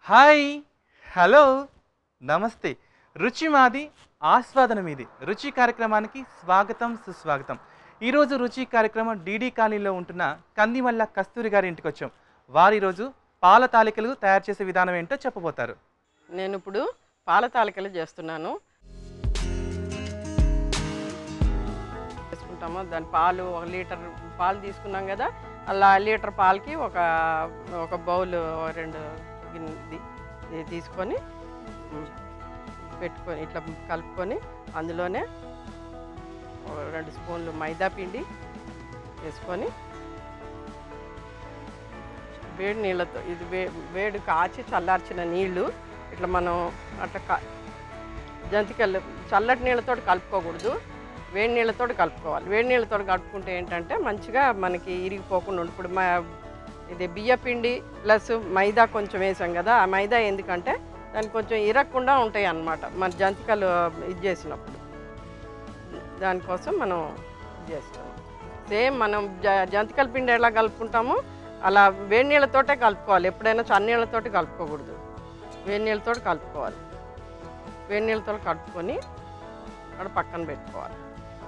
Hi hello నమస్తే రుచి మాది ఆస్వాదన మీది రుచి కార్యక్రమానికి స్వాగతం సుస్వాగతం ఈరోజు రుచి కార్యక్రమం డీడీ కాలనీలో ఉంటున్న కందిమల్ల కస్తూరి గారి ఇంటికి వచ్చాం వారు ఈరోజు పాల తాలికలు తయారు చేసే విధానం ఏంటో చెప్పబోతారు నేను ఇప్పుడు పాల తాలికలు చేస్తున్నాను చేసుకుంటాము దాని పాలు ఒక లీటర్ పాలు తీసుకున్నాం కదా అలా లీటర్ పాలకి ఒక ఒక బౌల్ రెండు గిన్నె ఇది ఇది తీసుకొని ఉమ్, పెట్టుకొని ఇట్లా కలుపుకొని అందులోనే ఒక రెండు స్పూన్లు మైదా పిండి వేసుకొని వేడి నీళ్ళతో ఇది వే వేడి కాచి చల్లార్చిన నీళ్ళు ఇట్లా మనం అట్లా క జంతికలు చల్లటి నీళ్ళతో కలుపుకోకూడదు వేడి నీళ్ళతో కలుపుకోవాలి వేడి నీళ్ళతో కలుపుకుంటే ఏంటంటే మంచిగా మనకి ఇరిగిపోకుండా ఉంటుంది ఇప్పుడు మా ఇది బియ్య పిండి ప్లస్ మైదా కొంచెం వేసాం కదా ఆ మైదా ఎందుకంటే దానికి కొంచెం ఇరగకుండా ఉంటాయి అన్నమాట మన జంతికలు ఇది చేసినప్పుడు దానికోసం మనం ఇది చేస్తాం సేమ్ మనం జ జంతికల పిండి ఎలా కలుపుకుంటామో అలా వేడి నీళ్ళతోటే కలుపుకోవాలి ఎప్పుడైనా చన్నీళ్ళతోటి కలుపుకోకూడదు వేడి నీళ్ళతో కలుపుకోవాలి వేడి నీళ్ళతో కలుపుకొని అక్కడ పక్కన పెట్టుకోవాలి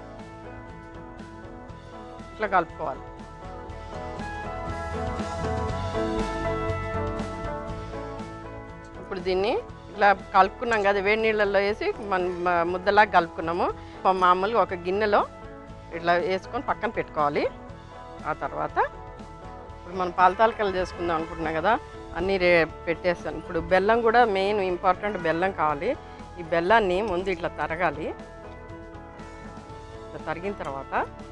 ఇట్లా కలుపుకోవాలి ఇప్పుడు దీన్ని ఇట్లా కలుపుకున్నాం కదా వేడి నీళ్ళల్లో వేసి మన మ- ముద్దలాగా కలుపుకున్నాము ఒక మామూలుగా ఒక గిన్నెలో ఇట్లా వేసుకొని పక్కన పెట్టుకోవాలి ఆ తర్వాత ఇప్పుడు మనం పాలతాలకలు చేసుకుందాం అనుకుంటున్నాం కదా అన్నీ రే పెట్టేస్తాను ఇప్పుడు బెల్లం కూడా మెయిన్ ఇంపార్టెంట్ బెల్లం కావాలి ఈ బెల్లాన్ని ముందు ఇట్లా తరగాలి ఇట్లా తరిగిన తర్వాత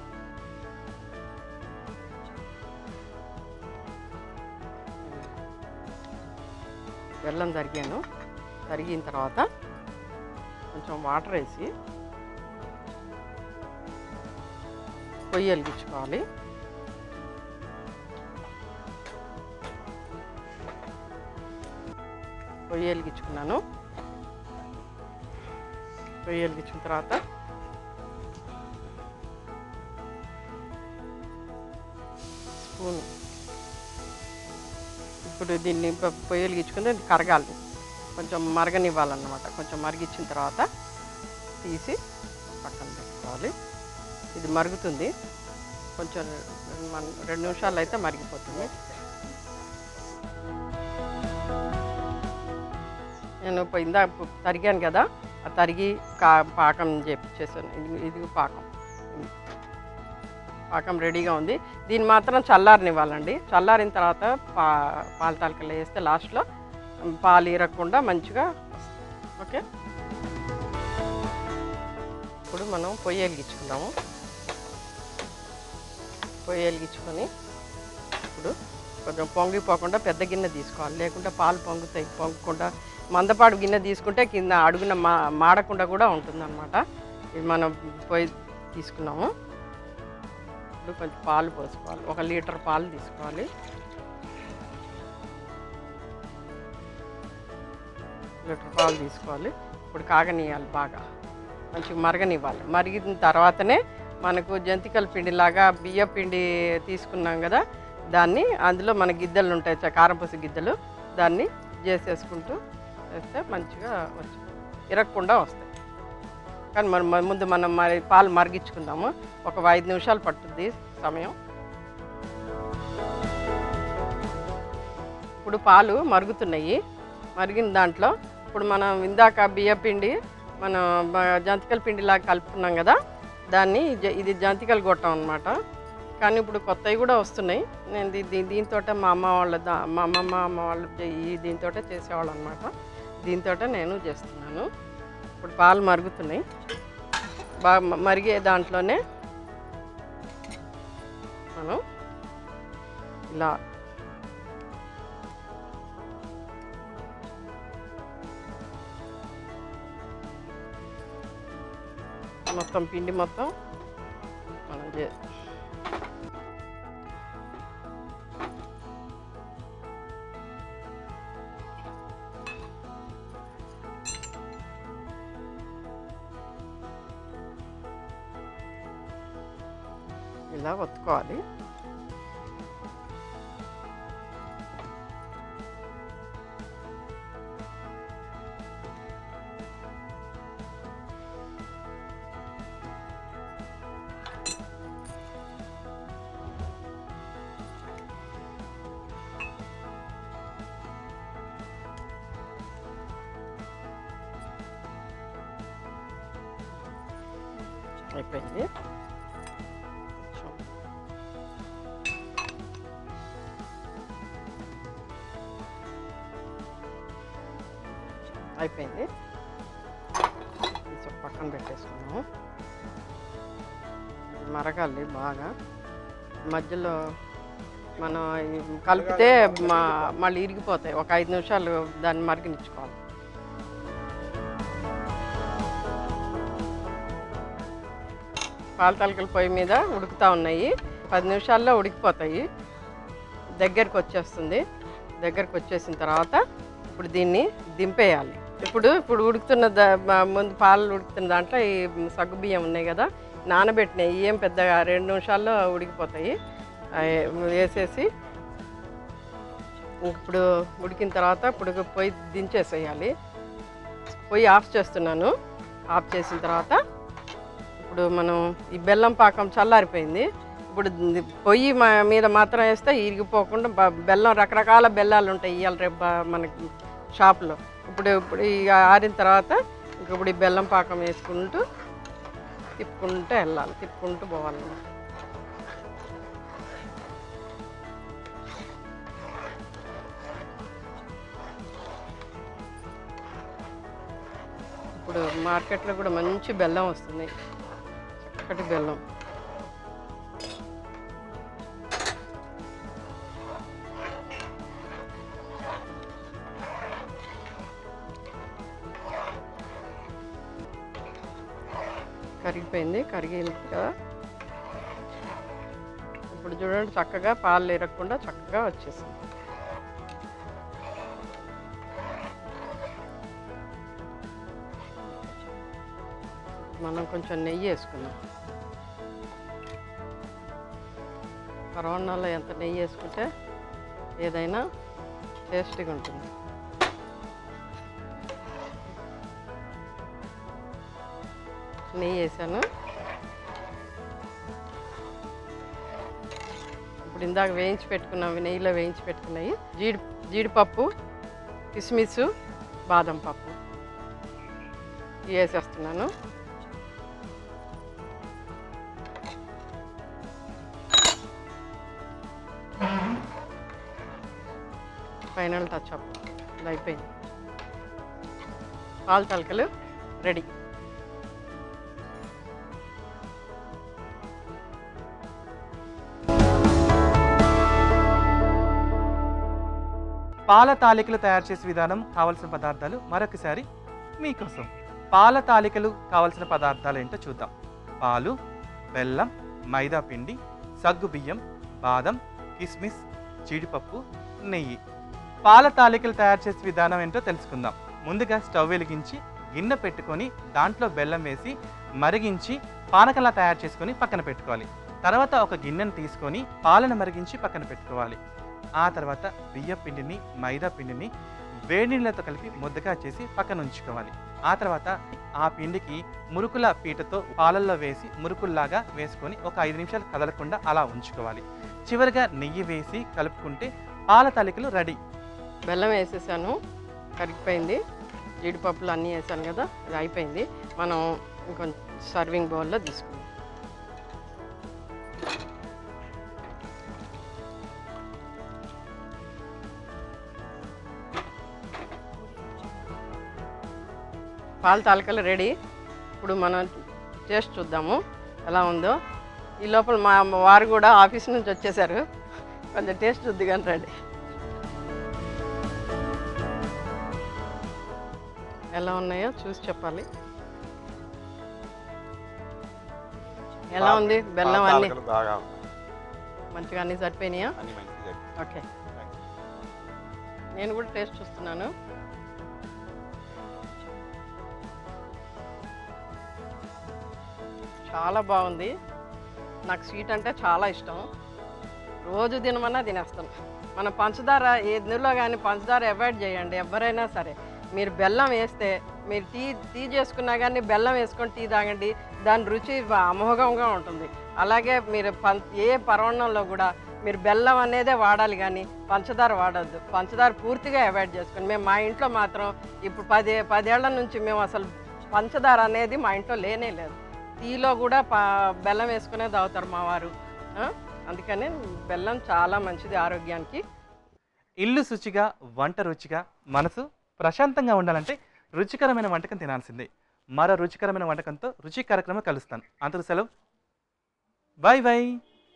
బెల్లం తరిగాను తరిగిన తర్వాత కొంచెం వాటర్ వేసి పొయ్యి వెలిగించుకోవాలి పొయ్యి వెలిగించుకున్నాను పొయ్యి వెలిగించిన తర్వాత స్పూన్ ఇప్పుడు దీన్ని ప- పొయ్యి వెలిగించుకుని ఇది కరగాలి కొంచెం మరగనివ్వాలన్నమాట కొంచెం మరిగించిన తర్వాత తీసి పక్కన పెట్టుకోవాలి ఇది మరుగుతుంది కొంచెం మన రెండు నిమిషాలు అయితే మరిగిపోతుంది నేను ఇప్పుడు ఇందాక పు- తరిగాను కదా ఆ తరిగి కా పాకం చేపించేసాను ఇది ఇది పాకం పాకం రెడీగా ఉంది దీన్ని మాత్రం చల్లారనివ్వాలండి చల్లారిన తర్వాత పా పాల తాలికలు వేస్తే లాస్ట్లో పాలు ఇరగకుండా మంచిగా వస్తుంది ఓకే ఇప్పుడు మనం పొయ్యి వెలిగించుకుందాము పొయ్యి వెలిగించుకొని ఇప్పుడు కొంచెం పొంగిపోకుండా పెద్ద గిన్నె తీసుకోవాలి లేకుంటే పాలు పొంగుతాయి పొంగకుండా మందపాడు గిన్నె తీసుకుంటే కింద అడుగున మా మాడకుండా కూడా ఉంటుందన్నమాట ఇది మనం పొయ్యి తీసుకున్నాము ఇప్పుడు కొంచెం పాలు పోసుకోవాలి ఒక లీటర్ పాలు తీసుకోవాలి లీటర్ పాలు తీసుకోవాలి ఇప్పుడు కాగనీయాలి బాగా మంచిగా మరగనివ్వాలి మరిగిన తర్వాతనే మనకు జంతికల పిండిలాగా బియ్య పిండి తీసుకున్నాం కదా దాన్ని అందులో మన గిద్దలు ఉంటాయి చ- కారంపూస గిద్దలు దాన్ని చేసేసుకుంటూ వేస్తే మంచిగా వచ్చి ఇరగకుండా వస్తాయి కానీ మనం మన ముందు మనం మరి పాలు మరిగించుకుందాము ఒక ఐదు నిమిషాలు పట్టుద్ది సమయం ఇప్పుడు పాలు మరుగుతున్నాయి మరిగిన దాంట్లో ఇప్పుడు మనం ఇందాక బియ్య పిండి మనం బ- జంతికల పిండిలాగా కలుపుకున్నాం కదా దాన్ని జ- ఇది జంతికల గొట్టం అనమాట కానీ ఇప్పుడు కొత్తవి కూడా వస్తున్నాయి నేను దీ- దీ దీంతో మా అమ్మ వాళ్ళ దా మా అమ్మమ్మ అమ్మ వాళ్ళు చే- ఈ దీంతో చేసేవాళ్ళు అనమాట దీంతో నేను చేస్తున్నాను ఇప్పుడు పాలు మరుగుతున్నాయి బాగా మ- మరిగే దాంట్లోనే మనం ఇలా మొత్తం పిండి మొత్తం మనం చే ఇలా ఒత్తుకోవాలి అయిపోయింది అయిపోయింది కొంచెం పక్కన పెట్టేసుకున్నాము ఇది మరగాలి బాగా మధ్యలో మనం ఈ కలిపితే మా- మళ్ళీ ఇరిగిపోతాయి ఒక ఐదు నిమిషాలు దాన్ని మరిగినిచ్చుకోవాలి పాల తలకల పొయ్యి మీద ఉడుకుతూ ఉన్నాయి పది నిమిషాల్లో ఉడికిపోతాయి దగ్గరికి వచ్చేస్తుంది దగ్గరికి వచ్చేసిన తర్వాత ఇప్పుడు దీన్ని దింపేయాలి ఇప్పుడు ఇప్పుడు ఉడుకుతున్న ద- మ- ముందు పాలు ఉడుకుతున్న దాంట్లో ఈ సగ్గు బియ్యం ఉన్నాయి కదా నానబెట్టినాయి ఏం పెద్దగా రెండు నిమిషాల్లో ఉడికిపోతాయి అవి వేసేసి ఇప్పుడు ఉడికిన తర్వాత ఇప్పుడు పొయ్యి దించేసేయాలి పొయ్యి ఆఫ్ చేస్తున్నాను ఆఫ్ చేసిన తర్వాత ఇప్పుడు మనం ఈ బెల్లం పాకం చల్లారిపోయింది ఇప్పుడు ది- పొయ్యి మా- మీద మాత్రం వేస్తే ఇరిగిపోకుండా బ- బెల్లం రకరకాల బెల్లాలు ఉంటాయి ఇవాళ రేపు బ- మనకి షాప్లో ఇప్పుడు ఇప్పుడు ఈ ఆరిన తర్వాత ఇంక ఇప్పుడు ఈ బెల్లం పాకం వేసుకుంటూ తిప్పుకుంటూ వెళ్ళాలి తిప్పుకుంటూ పోవాలి ఇప్పుడు మార్కెట్లో కూడా మంచి బెల్లం వస్తుంది చక్కటి బెల్లం కరిగిపోయింది కరిగింది కదా ఇప్పుడు చూడండి చక్కగా పాలు ఇరగకుండా చక్కగా వచ్చేసింది మనం కొంచెం నెయ్యి వేసుకుందాం పరవన్నాలో ఎంత నెయ్యి వేసుకుంటే ఏదైనా టేస్టీగా ఉంటుంది నెయ్యి వేసాను ఇప్పుడు ఇందాక వేయించి పెట్టుకున్నాం నెయ్యిలో వేయించి పెట్టుకున్నాయి జీడి జీడిపప్పు కిస్మిస్ బాదం పప్పు ఇవి వేసేస్తున్నాను ఫైనల్ టచ్ అప్ ఇది అయిపోయింది పాలు తలకలు రెడీ పాల తాలికలు తయారు చేసే విధానం కావలసిన పదార్థాలు మరొకసారి మీకోసం పాల తాలికలు కావలసిన పదార్థాలు ఏంటో చూద్దాం పాలు బెల్లం మైదా పిండి సగ్గు బియ్యం బాదం కిస్మిస్ జీడిపప్పు నెయ్యి పాల తాలికలు తయారు చేసే విధానం ఏంటో తెలుసుకుందాం ముందుగా స్టవ్ వెలిగించి గిన్నె పెట్టుకొని దాంట్లో బెల్లం వేసి మరిగించి పానకలా తయారు చేసుకొని పక్కన పెట్టుకోవాలి తర్వాత ఒక గిన్నెను తీసుకొని పాలను మరిగించి పక్కన పెట్టుకోవాలి ఆ తర్వాత బియ్యం పిండిని మైదా పిండిని వేడి నీళ్ళతో కలిపి ముద్దగా చేసి పక్కన ఉంచుకోవాలి ఆ తర్వాత ఆ పిండికి మురుకుల పీటతో పాలల్లో వేసి మురుకుల్లాగా వేసుకొని ఒక ఐదు నిమిషాలు కదలకుండా అలా ఉంచుకోవాలి చివరిగా నెయ్యి వేసి కలుపుకుంటే పాల తలికలు రెడీ బెల్లం వేసేసాను కరిగిపోయింది జీడిపప్పులు అన్నీ వేసాను కదా అది అయిపోయింది మనం ఇంకొంచెం సర్వింగ్ బౌల్లో తీసుకుందాం పాల తాలకలు రెడీ ఇప్పుడు మనం టేస్ట్ చూద్దాము ఎలా ఉందో ఈ లోపల మా మా వారు కూడా ఆఫీస్ నుంచి వచ్చేసారు కొంచెం టేస్ట్ చూద్ది కానీ రండి ఎలా ఉన్నాయో చూసి చెప్పాలి ఎలా ఉంది బెల్లం అన్ని తాలూకాలు బాగా ఉన్నాయి. మంచిగా అన్ని సరిపోయినాయా అన్ని మంచిగా ఓకే నేను కూడా టేస్ట్ చూస్తున్నాను చాలా బాగుంది నాకు స్వీట్ అంటే చాలా ఇష్టం రోజు తినమన్నా తినేస్తాను మన పంచదార ఎందులో కానీ పంచదార అవాయిడ్ చేయండి ఎవరైనా సరే మీరు బెల్లం వేస్తే మీరు టీ టీ చేసుకున్నా కానీ బెల్లం వేసుకొని టీ తాగండి దాని రుచి అమోఘంగా ఉంటుంది అలాగే మీరు పం ఏ పర్వణంలో కూడా మీరు బెల్లం అనేదే వాడాలి కానీ పంచదార వాడద్దు పంచదార పూర్తిగా అవాయిడ్ చేసుకోండి మేము మా ఇంట్లో మాత్రం ఇప్పుడు పది పదేళ్ల నుంచి మేము అసలు పంచదార అనేది మా ఇంట్లో లేనే లేదు టీలో కూడా పా బెల్లం వేసుకునే తాగుతారు మా వారు ఆ? అందుకని బెల్లం చాలా మంచిది ఆరోగ్యానికి ఇల్లు శుచిగా వంట రుచిగా మనసు ప్రశాంతంగా ఉండాలంటే రుచికరమైన వంటకం తినాల్సిందే మరో రుచికరమైన వంటకంతో రుచి కార్యక్రమం కలుస్తాను అంతకు సెలవు bye bye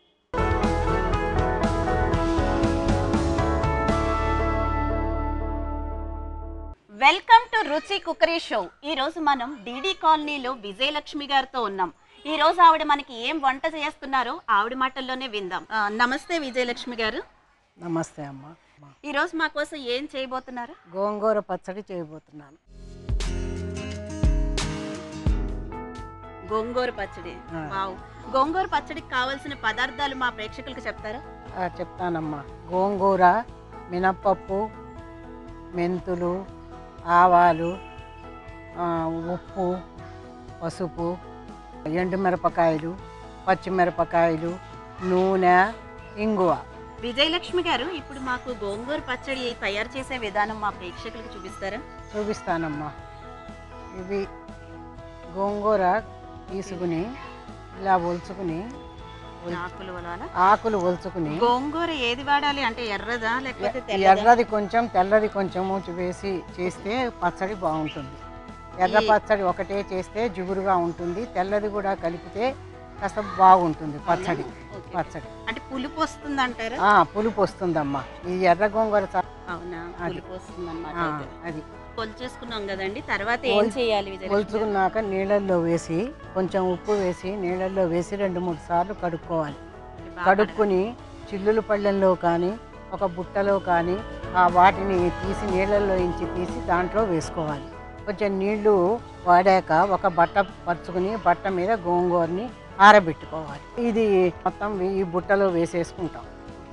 welcome to Ruchi cookery show ఈ రోజు మనం డీడీ కాలనీలో విజయలక్ష్మి గారితో ఉన్నాం ఈ రోజు ఆవిడ మనకి ఏం వంట చేస్తున్నారో ఆవిడ మాటల్లోనే విందాం ఆ, నమస్తే విజయలక్ష్మి గారు నమస్తే అమ్మ ఈ రోజు మా కోసం ఏం చేయబోతున్నారు గోంగూర పచ్చడి చేయబోతున్నాను గోంగూర పచ్చడి ఆ. వావ్ గోంగూర పచ్చడికి కావాల్సిన పదార్థాలు మా ప్రేక్షకులకు చెప్తారా ఆ, చెప్తానమ్మా గోంగూర మినప్పప్పు మెంతులు ఆవాలు ఆ, ఉప్పు పసుపు ఎండుమిరపకాయలు పచ్చిమిరపకాయలు నూనె ఇంగువ విజయలక్ష్మి గారు ఇప్పుడు మాకు గోంగూర పచ్చడి తయారు చేసే విధానం మా ప్రేక్షకులకు చూపిస్తారా చూపిస్తానమ్మా ఇవి గోంగూర తీసుకుని ఇలా ఒలుచుకుని ఆకులు వలాలా ఆకులు ఒలుచుకుని గోంగూర ఏది వాడాలి అంటే ఎర్రదా లేకపోతే ఎ- తెల్లదా ఎర్రది కొంచెం తెల్లది కొంచెం వేసి చేస్తే పచ్చడి బాగుంటుంది ఎర్ర ఈ- పచ్చడి ఒకటే చేస్తే జిగురుగా ఉంటుంది తెల్లది కూడా కలిపితే కాస్త బాగుంటుంది పచ్చడి ఓకే. పచ్చడి అంటే పులుపు వస్తుంది అంటారా ఆ పులుపు వస్తుందమ్మా ఈ ఎర్ర గోంగూర చ- అవునా అది. పులుపు వస్తుంది అనమాట ఆ, అది కొలిచేసుకున్నాం కదండి తర్వాత ఏం కొల్- చేయాలి విజయలక్ష్మి గారు? కొలుచుకున్నాక నీళ్ళల్లో వేసి కొంచెం ఉప్పు వేసి నీళ్ళల్లో వేసి రెండు మూడు సార్లు కడుక్కోవాలి బాగా కడుక్కుని చిల్లుల పళ్ళెంలో కానీ ఒక బుట్టలో కానీ ఆ వాటిని తీసి నీళ్ళల్లో ఇంచి తీసి దాంట్లో వేసుకోవాలి కొంచెం నీళ్లు వాడాక ఒక బట్ట పరుచుకుని బట్ట మీద గోంగూరని ఆరబెట్టుకోవాలి ఇది మొత్తం ఈ బుట్టలో వేసేసుకుంటాం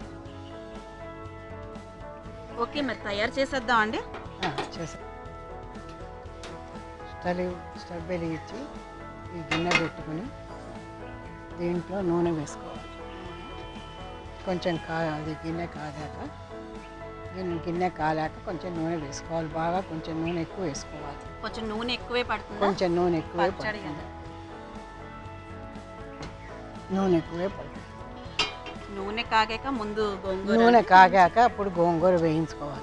ఓకే మరి తయారు చేసేద్దాం అండి ఆ, చేసా స్టవ్ స్టవ్ వెలిగించి ఈ గిన్నె పెట్టుకుని దీంట్లో నూనె వేసుకోవాలి కొంచెం కా అది గిన్నె కాగాక గిన్నె గిన్నె కాలాక కొంచెం నూనె వేసుకోవాలి బాగా కొంచెం నూనె ఎక్కువ వేసుకోవాలి కొంచెం నూనె ఎక్కువే పడుతుంది కొంచెం నూనె ఎక్కువే పచ్చడి పడుతుంది కదా నూనె ఎక్కువే పడుతుంది నూనె కాగాక ముందు గోంగూర నూనె కాగాక అప్పుడు గోంగూర వేయించుకోవాలి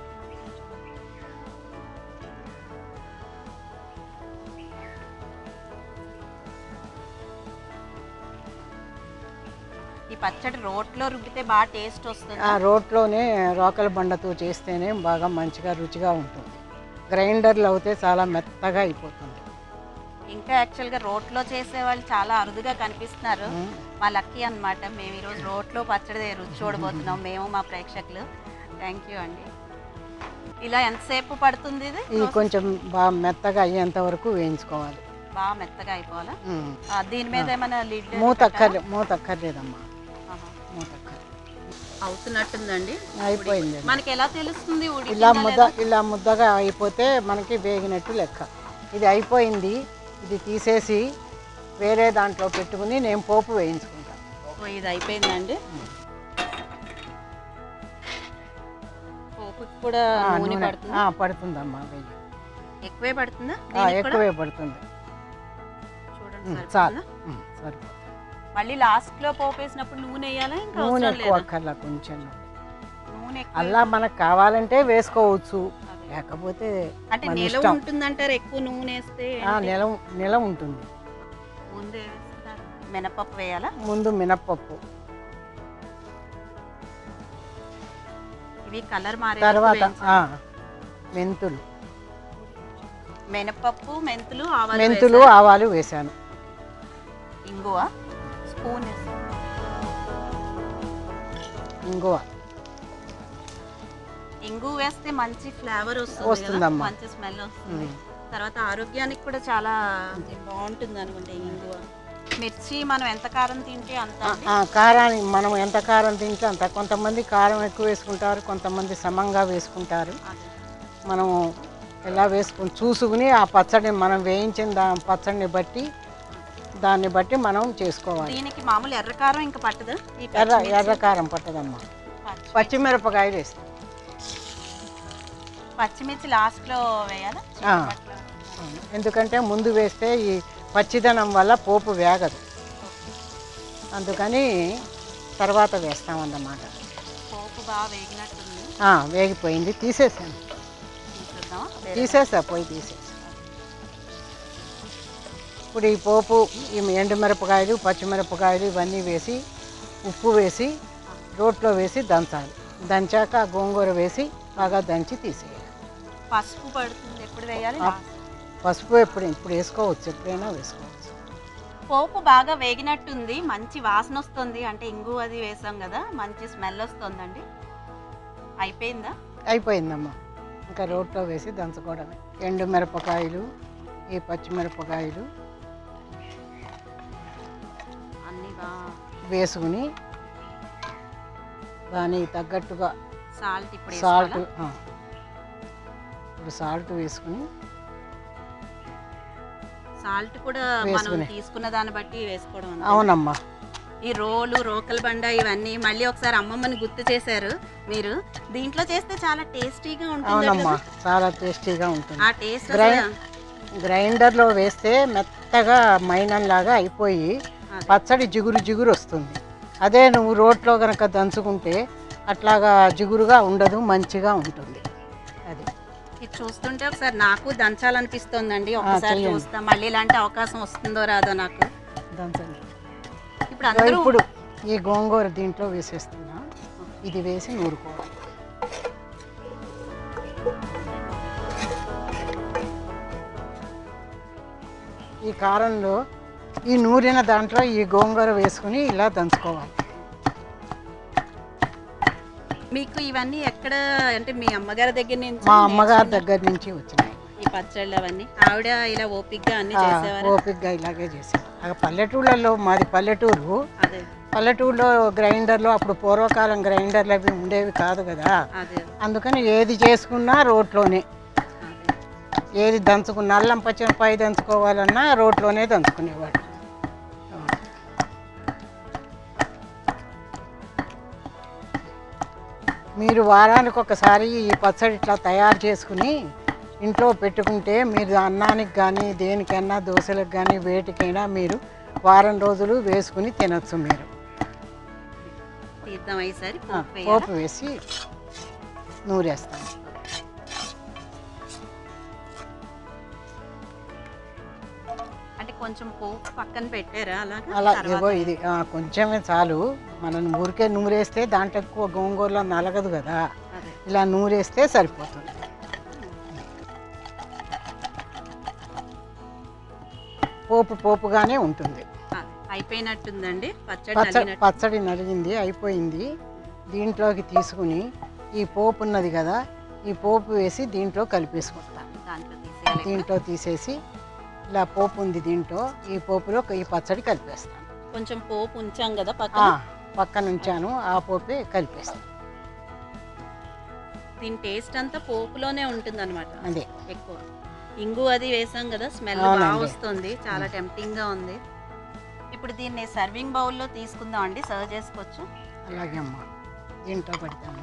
ఈ పచ్చడి రోట్లో రుబ్బితే బాగా టేస్ట్ వస్తుంది ఆ రోట్లోనే రోకల బండతో చేస్తేనే బాగా మంచిగా రుచిగా ఉంటుంది గ్రైండర్లో అయితే చాలా మెత్తగా అయిపోతుంది ఇంకా యాక్చువల్గా రోట్లో చేసే వాళ్ళు చాలా అరుదుగా కనిపిస్తున్నారు ఉమ్. మా లక్కీ అన్నమాట మేము ఈరోజు రోట్లో పచ్చడి రుచి చూడబోతున్నాం మేము మా ప్రేక్షకులు థ్యాంక్ యూ అండి ఇలా ఎంతసేపు పడుతుంది ఇది ఇది కొంచెం బాగా మెత్తగా అయ్యేంత వరకు వేయించుకోవాలి బాగా మెత్తగా అయిపోవాలా ఉమ్. ఆ, దీని మీద ఏమైనా లిడ్ మూత అక్కర్లే మూత అక్కర్లేదమ్మా మూత అక్కర్లేదు అవుతున్నట్టుందండి అయిపోయింది మనకి ఎలా తెలుస్తుంది ఇలా ఉడికిందా ముద్ద లేదా? ఇలా ముద్దగా అయిపోతే మనకి వేగినట్టు లెక్క ఇది అయిపోయింది ఇది తీసేసి వేరే దాంట్లో పెట్టుకుని నేను పోపు వేయించుకుంటాను ఓ, ఇది అయిపోయిందండి పోపుకి కూడా ఆ, నూనె నూనె పడుతుంది ఆ, పడుతుందమ్మా వెయ్యి ఎక్కువే పడుతుందా ఆ, దీనికి కూడా? ఎక్కువే పడుతుంది చూడండి ఉమ్, సరిపోతుందా? చాలు ఉమ్, సరిపోతుంది మళ్ళీ లాస్ట్ లో పోపు వేసినప్పుడు నూనె వేయాలా ఇంకా నూనె అవసరం ఎక్కువ లేదా అక్కర్లా కొంచెం నూనె ఎక్కువ అల్లా మనకు కావాలంటే వేసుకోవచ్చు అదే. లేకపోతే అంటే మన నిలవ ఇష్టం. ఉంటుందంటారు ఎక్కువ నూనె వేస్తే ఆ, ఏంటి? నిల నిల ఉంటుంది ముందే వేస్తారు. మినపప్పు వేయాలా ముందు మినప్పప్పు ఇవి కలర్ మారే తర్వాత ఆ, మెంతులు మినపప్పు మెంతులు ఆవాలు మెంతులు వేశారు. ఆవాలు వేసాను ఇంగువ స్పూన్ వేసి. ఇంగువ ఇంగువ వేస్తే మంచి ఫ్లేవర్ వస్తుంది కదా వస్తుందమ్మా. మంచి స్మెల్ వస్తుంది ఉమ్. తర్వాత ఆరోగ్యానికి కూడా చాలా బాగుంటుంది అనుకుంటే ఈ ఇంగువ మిర్చి మనం ఎంత కారం తింటే అంత ఆ, అండి. ఆ, కారాన్ని మనం ఎంత కారం తింటే అంత కొంతమంది కారం ఎక్కువ వేసుకుంటారు కొంతమంది సమంగా వేసుకుంటారు అదే. మనం ఎలా వేసుకుని చూసుకుని ఆ పచ్చడిని మనం వేయించిన దా పచ్చడిని బట్టి దాన్ని బట్టి మనం చేసుకోవాలి దీనికి మామూలు ఎర్రకారం ఇంకా పట్టదు ఈ ఎర్ర పచ్చిమిర్చి, ఎర్ర కారం పట్టదమ్మా పచ్చి- పచ్చిమిరపకాయలు వేస్తాం పచ్చిమిర్చి లాస్ట్ లో వేయాలా ఆ. ఎందుకంటే ముందు వేస్తే ఈ పచ్చిదనం వల్ల పోపు వేగదు అందుకని తర్వాత వేస్తామన్నమాట పోపు బాగా వేగినట్టుంది ఆ, వేగిపోయింది తీసేసాను చూద్దామా తీసేసా పోయి తీసేసా ఇప్పుడు ఈ పోపు ఈ ఎండుమిరపకాయలు పచ్చిమిరపకాయలు ఇవన్నీ వేసి ఉప్పు వేసి రోట్లో వేసి దంచాలి దంచాక ఆ గోంగూర వేసి బాగా దంచి తీసేయాలి పసుపు పడుతుంది ఎప్పుడు వేయాలి ఆ. పసుపు ఎప్పుడు ఇప్పుడు వేసుకోవచ్చు ఎప్పుడైనా వేసుకోవచ్చు పోపు బాగా వేగినట్టుంది మంచి వాసన వస్తుంది అంటే ఇంగు అది వేసాం కదా మంచి స్మెల్ వస్తుందండి అయిపోయిందా అయిపోయిందమ్మా ఇంకా రోట్లో వేసి దంచుకోవడమే ఎండు మిరపకాయలు ఈ పచ్చిమిరపకాయలు అన్ని బాగా వేసుకుని దానికి తగ్గట్టుగా సాల్ట్ ఇప్పుడు సాల్ట్ వేసుకోవాలా? ఇప్పుడు సాల్ట్ వేసుకుని సాల్ట్ కూడా మనం వేసుకునే. తీసుకున్న దాన్ని బట్టి వేసుకోవడం అంతే. అవునమ్మా ఈ రోలు రోకల బండ ఇవన్నీ మళ్ళీ ఒకసారి అమ్మమ్మని గుర్తు చేశారు మీరు దీంట్లో చేస్తే చాలా టేస్టీగా ఉంటుంది అవునమ్మా చాలా టేస్టీగా ఉంటుంది ఆ టేస్ట్ గ్రై- గ్రైండర్లో వేస్తే మెత్తగా మైనంలాగా అయిపోయి పచ్చడి జిగురు జిగురు వస్తుంది అదే నువ్వు రోట్లో కనుక దంచుకుంటే అట్లాగా జిగురుగా ఉండదు మంచిగా ఉంటుంది అది ఇది చూస్తుంటే ఒకసారి నాకు దంచాలనిపిస్తోందండి ఒకసారి చెయ్యండి. చూస్తా మళ్ళీ ఇలాంటి అవకాశం వస్తుందో రాదో నాకు దంచండి ఇప్పుడు అందరూ ఇప్పుడు ఈ గోంగూర దీంట్లో వేసేస్తున్నా ఇది వేసి నూరుకోవాలి ఈ కారంలో ఈ నూరిన దాంట్లో ఈ గోంగూర వేసుకుని ఇలా దంచుకోవాలి మీకు ఇవన్నీ ఎక్కడ అంటే మీ అమ్మగారి దగ్గర నుంచి మా అమ్మగారి నేర్చుకున్న- దగ్గర నుంచి వచ్చినాయి ఈ పచ్చళ్ళు అవన్నీ ఆవిడ ఇలా ఓపిక్గా అన్ని ఆ, చేసేవారు ఓపికగా ఇలాగే చేసేది ఆ పల్లెటూళ్ళల్లో మాది పల్లెటూరు అదే పల్లెటూరులో గ్రైండర్లో అప్పుడు పూర్వకాలం గ్రైండర్లు అవి ఉండేవి కాదు కదా అదే అందుకని ఏది చేసుకున్నా రోట్లోనే అదే ఏది దంచుకున్న అల్లం పచ్చిమిరపాయ దంచుకోవాలన్నా రోట్లోనే దంచుకునేవాడు మీరు వారానికి ఒకసారి ఈ పచ్చడి ఇట్లా తయారు చేసుకుని ఇంట్లో పెట్టుకుంటే మీరు అన్నానికి కానీ దేనికైనా దోశలకు కానీ వేటికైనా మీరు వారం రోజులు వేసుకుని తినొచ్చు మీరు తీద్దాం ఈసారి ఆ, పోపు వేయాలా? పోపు వేసి నూరేస్తాం అంటే కొంచెం పోపు పక్కన పెట్టారా అలాగా అలా తర్వాత ఇగో ఇది ఆ, కొంచెమే చాలు మనం ఊరికే నూరేస్తే దాంట్లో ఎక్కువ గోంగూరలో నలగదు కదా అదే ఇలా నూరేస్తే సరిపోతుంది పోపు పోపుగానే ఉంటుంది అదే. అయిపోయినట్టుందండి పచ్చడి పచ్చడి నలిగినట్టు పచ్చడి నలిగింది అయిపోయింది దీంట్లోకి తీసుకుని ఈ పోపు ఉన్నది కదా ఈ పోపు వేసి దీంట్లో కలిపేసుకుంటాం దాంట్లో తీసేయాలి ఇప్పుడు. దీంట్లో తీసేసి ఇలా పోపు ఉంది దీంట్లో ఈ పోపులో ఈ పచ్చడి కలిపేస్తాను కొంచెం పోపు ఉంచాం కదా ఆ, పక్కన పక్కన ఉంచాను ఆ పోపే కలిపేస్తాను దీని టేస్ట్ అంతా పోపులోనే ఉంటుంది అనమాట అదే ఎక్కువ ఇంగు అది వేసాం కదా స్మెల్ అవునండి. బాగా వస్తుంది చాలా టెంప్టింగ్ గా ఉంది ఇప్పుడు దీన్ని సర్వింగ్ బౌల్లో తీసుకుందాం అండి సర్వ్ చేసుకోవచ్చు అలాగే అమ్మా దీంట్లో పెడతాను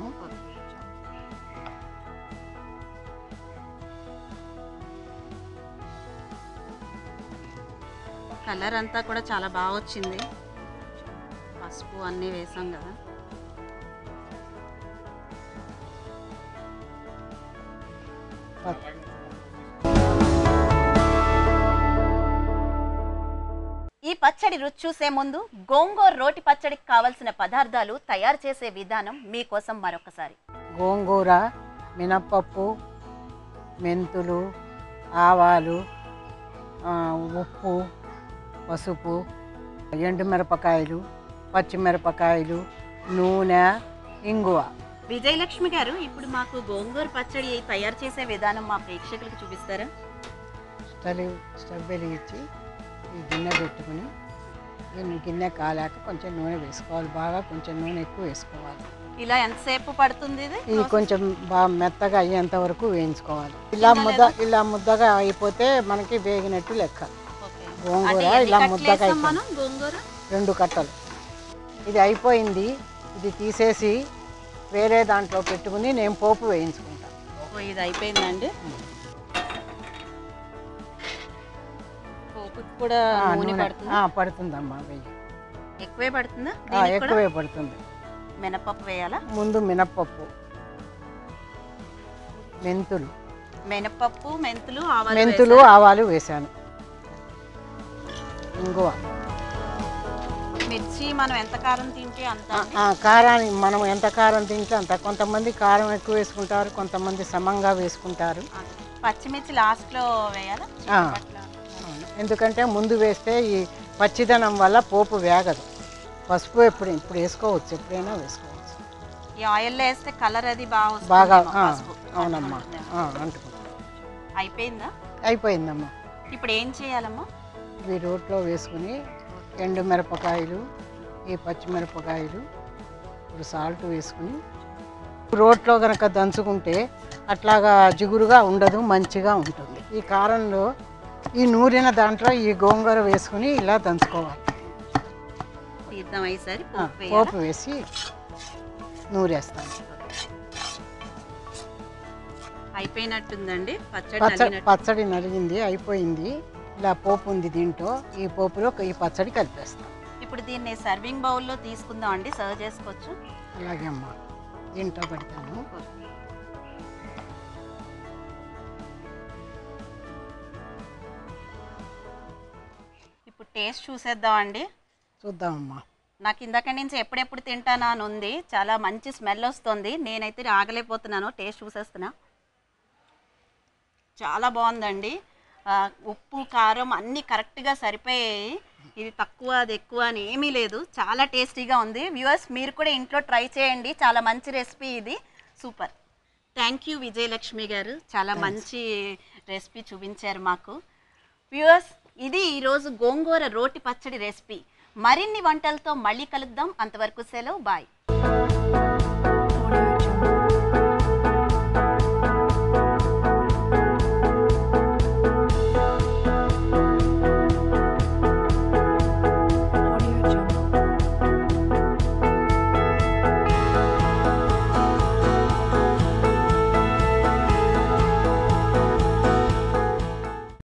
కలర్ అంతా కూడా చాలా బాగా వచ్చింది పసుపు అన్నీ వేసాం కదా ఈ పచ్చడి రుచి చూసే ముందు గోంగూర రోటి పచ్చడికి కావలసిన పదార్థాలు తయారు చేసే విధానం మీకోసం మరొకసారి గోంగూర మినప్పప్పు మెంతులు ఆవాలు ఆ, ఉప్పు పసుపు ఎండుమిరపకాయలు పచ్చిమిరపకాయలు నూనె ఇంగువ విజయలక్ష్మి గారు ఇప్పుడు మాకు గోంగూర పచ్చడి తయారు చేసే విధానం మా ప్రేక్షకులకు చూపిస్తారా స్టవ్ స్టవ్ వెలిగించి ఈ గిన్నె పెట్టుకుని ఈ గిన్నె కాలాక కొంచెం నూనె వేసుకోవాలి బాగా కొంచెం నూనె ఎక్కువ వేసుకోవాలి ఇలా ఎంతసేపు పడుతుంది ఇది ఇది కొంచెం బాగా మెత్తగా అయ్యేంత వరకు వేయించుకోవాలి ఇలా ముద్ద ఇలా ముద్దగా అయిపోతే మనకి వేగినట్టు లెక్క ఓకే. గోంగూర అంటే ఎన్ని ఇలా కట్టలు ముద్దగా వేస్తాం అయిపోయింది. మనం గోంగూర రెండు కట్టలు ఇది అయిపోయింది ఇది తీసేసి వేరే దాంట్లో పెట్టుకుని నేను పోపు వేయించుకుంటాను ఓ ఇది అయిపోయిందండి పోపు పోపుకి కూడా ఆ, నూనె నూనె పడుతుంది ఆ, పడుతుందమ్మా వెయ్యి ఎక్కువే పడుతుందా ఆ, దీనికి కూడా ఎక్కువే పడుతుంది మినపప్పు వేయాలా ముందు మినప్పప్పు మెంతులు మినపప్పు మెంతులు ఆవాలు మెంతులు వేశారు. ఆవాలు వేశాను ఇంగువ మిర్చి మనం ఎంత కారం తింటే అంత ఆ, అండి. ఆ, కారాన్ని మనం ఎంత కారం తింటే అంత కొంతమంది కారం ఎక్కువ వేసుకుంటారు కొంతమంది సమంగా వేసుకుంటారు ఆ, పచ్చిమిర్చి లాస్ట్ లో వేయాలా ఆ. పట్ల. అవును. ఎందుకంటే ముందు వేస్తే ఈ పచ్చిదనం వల్ల పోపు వేగదు పసుపు ఎప్పుడు ఇప్పుడు వేసుకోవచ్చు ఎప్పుడైనా వేసుకోవచ్చు ఈ ఆయిల్ వేస్తే కలర్ అది బాగా వస్తుంది బాగా ఏమో, ఆ, పసుపు. అవునమ్మా అంటుకుంటుందేమో. ఆ, అంటుకుంటుంది అయిపోయిందా అయిపోయిందమ్మా ఇప్పుడు ఏం చేయాలమ్మా ఇవి రోట్లో వేసుకుని ఎండు మిరపకాయలు ఈ పచ్చిమిరపకాయలు ఇప్పుడు సాల్ట్ వేసుకుని రోట్లో కనుక దంచుకుంటే అట్లాగా జిగురుగా ఉండదు మంచిగా ఉంటుంది ఈ కారంలో ఈ నూరిన దాంట్లో ఈ గోంగూర వేసుకుని ఇలా దంచుకోవాలి తీద్దాం ఈసారి ఆ, పోపు వేయాలా? పోపు వేసి నూరేస్తాను అయిపోయినట్టుందండి పచ్చడి పచ్చడి నలిగినట్టు. పచ్చడి నలిగింది అయిపోయింది ఇలా పోపు ఉంది దీంట్లో ఈ పోపులో ఈ పచ్చడి కలిపేస్తాం ఇప్పుడు దీన్ని సర్వింగ్ బౌల్లో తీసుకుందాం అండి సర్వ్ చేసుకోవచ్చు అలాగే అమ్మా దీంట్లో పెడతాను ఇప్పుడు టేస్ట్ చూసేద్దాం అండి చూద్దామమ్మా నాకు ఇందాక నుంచి ఎప్పుడెప్పుడు తింటానా అని ఉంది చాలా మంచి స్మెల్ వస్తుంది నేనైతే ఆగలేకపోతున్నాను టేస్ట్ చూసేస్తున్నా చాలా బాగుందండి ఆ, ఉప్పు కారం అన్నీ కరెక్ట్గా సరిపోయాయి ఇది తక్కువ అది ఎక్కువ అని ఏమీ లేదు చాలా టేస్టీగా ఉంది వ్యూవర్స్ మీరు కూడా ఇంట్లో ట్రై చేయండి చాలా మంచి రెసిపీ ఇది సూపర్ థ్యాంక్ యూ విజయలక్ష్మి గారు చాలా మంచి రెసిపీ చూపించారు మాకు వ్యూవర్స్ ఇది ఈరోజు గోంగూర రోటి పచ్చడి రెసిపీ మరిన్ని వంటలతో మళ్ళీ కలుద్దాం అంతవరకు సెలవు బాయ్